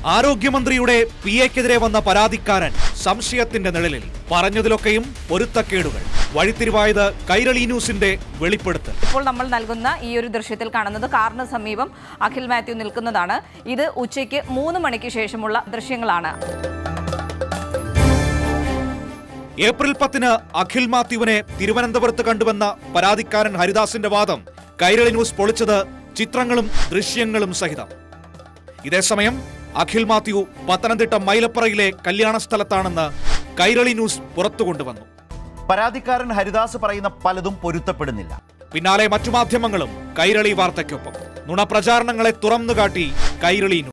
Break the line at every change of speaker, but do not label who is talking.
ആരോഗ്യമന്ത്രിയുടെ P എക്കെതിരെ വന്ന പരാതിക്കാരൻ സംശയത്തിന്റെ നിഴലിൽ പറഞ്ഞതിലൊക്കെയും പൊരുത്തക്കേടുകൾ വഴിത്തിരിവായത് കൈരളി ന്യൂസിന്റെ വെളിപ്പെടുത്തൽ
ഇപ്പോൾ നമ്മൾ നൽകുന്ന ഈ ഒരു ദൃശ്യത്തിൽ കാണുന്നത് കാറിന് സമീപം അഖിൽ മാത്യു നിൽക്കുന്നതാണ് ഇത് ഉച്ചയ്ക്ക് മൂന്ന് മണിക്ക് ശേഷമുള്ള ദൃശ്യങ്ങളാണ്
ഏപ്രിൽ പത്തിന് അഖിൽ മാത്യുവിനെ തിരുവനന്തപുരത്ത് കണ്ടുവന്ന പരാതിക്കാരൻ ഹരിദാസിന്റെ വാദം കൈരളി ന്യൂസ് പൊളിച്ചത് ചിത്രങ്ങളും ദൃശ്യങ്ങളും സഹിതം ഇതേസമയം അഖിൽ മാത്യു പത്തനംതിട്ട മൈലപ്പറയിലെ കല്യാണ സ്ഥലത്താണെന്ന് കൈരളി ന്യൂസ് പുറത്തു കൊണ്ടുവന്നു
പരാതിക്കാരൻ ഹരിദാസ് പറയുന്ന പലതും പൊരുത്തപ്പെടുന്നില്ല
പിന്നാലെ മറ്റു മാധ്യമങ്ങളും കൈരളി വാർത്തയ്ക്കൊപ്പം നുണപ്രചാരണങ്ങളെ തുറന്നുകാട്ടി കൈരളി ന്യൂസ്